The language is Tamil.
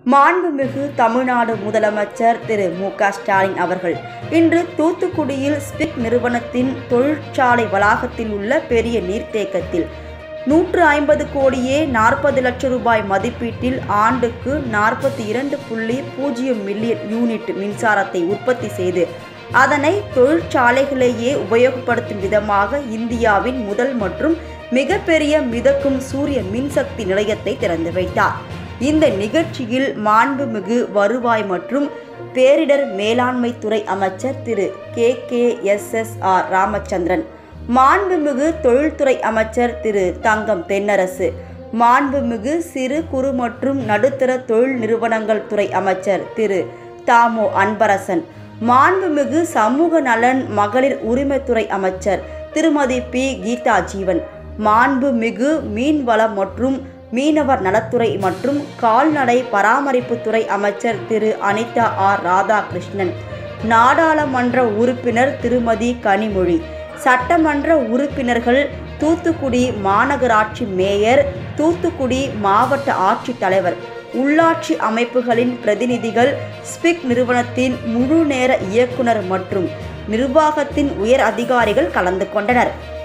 மாண்புமிகு தமிழ்நாடு முதலமைச்சர் திரு மு க ஸ்டாலின் அவர்கள் இன்று தூத்துக்குடியில் ஸ்பிக் நிறுவனத்தின் தொழிற்சாலை வளாகத்தில் உள்ள பெரிய நீர்த்தேக்கத்தில் நூற்று ஐம்பது கோடியே நாற்பது லட்சம் ரூபாய் மதிப்பீட்டில் ஆண்டுக்கு நாற்பத்தி இரண்டு புள்ளி பூஜ்ஜியம் மில்லியன் யூனிட் மின்சாரத்தை உற்பத்தி செய்து அதனை தொழிற்சாலைகளையே உபயோகப்படுத்தும் விதமாக இந்தியாவின் முதல் மற்றும் மிகப்பெரிய மிதக்கும் சூரிய மின்சக்தி நிலையத்தை திறந்து வைத்தார் இந்த நிகழ்ச்சியில் மாண்புமிகு வருவாய் மற்றும் பேரிடர் மேலாண்மை துறை அமைச்சர் திரு K K S S R Ramachandran மாண்புமிகு தொழில்துறை அமைச்சர் திரு தங்கம் தென்னரசு மாண்புமிகு சிறு குறு மற்றும் நடுத்தர தொழில் நிறுவனங்கள் துறை அமைச்சர் திரு தாமோ அன்பரசன் மாண்புமிகு சமூக நலன் மகளிர் உரிமைத்துறை அமைச்சர் திருமதி பி கீதா ஜீவன் மாண்புமிகு மீன்வளம் மற்றும் மீனவர் நலத்துறை மற்றும் கால்நடை பராமரிப்புத்துறை அமைச்சர் திரு அனிதா ஆர் ராதாகிருஷ்ணன் நாடாளுமன்ற உறுப்பினர் திருமதி கனிமொழி சட்டமன்ற உறுப்பினர்கள் தூத்துக்குடி மாநகராட்சி மேயர் தூத்துக்குடி மாவட்ட ஆட்சித்தலைவர் உள்ளாட்சி அமைப்புகளின் பிரதிநிதிகள் ஸ்பிக் நிறுவனத்தின் முழு நேர இயக்குனர் மற்றும் நிர்வாகத்தின் உயர் அதிகாரிகள் கலந்து கொண்டனர்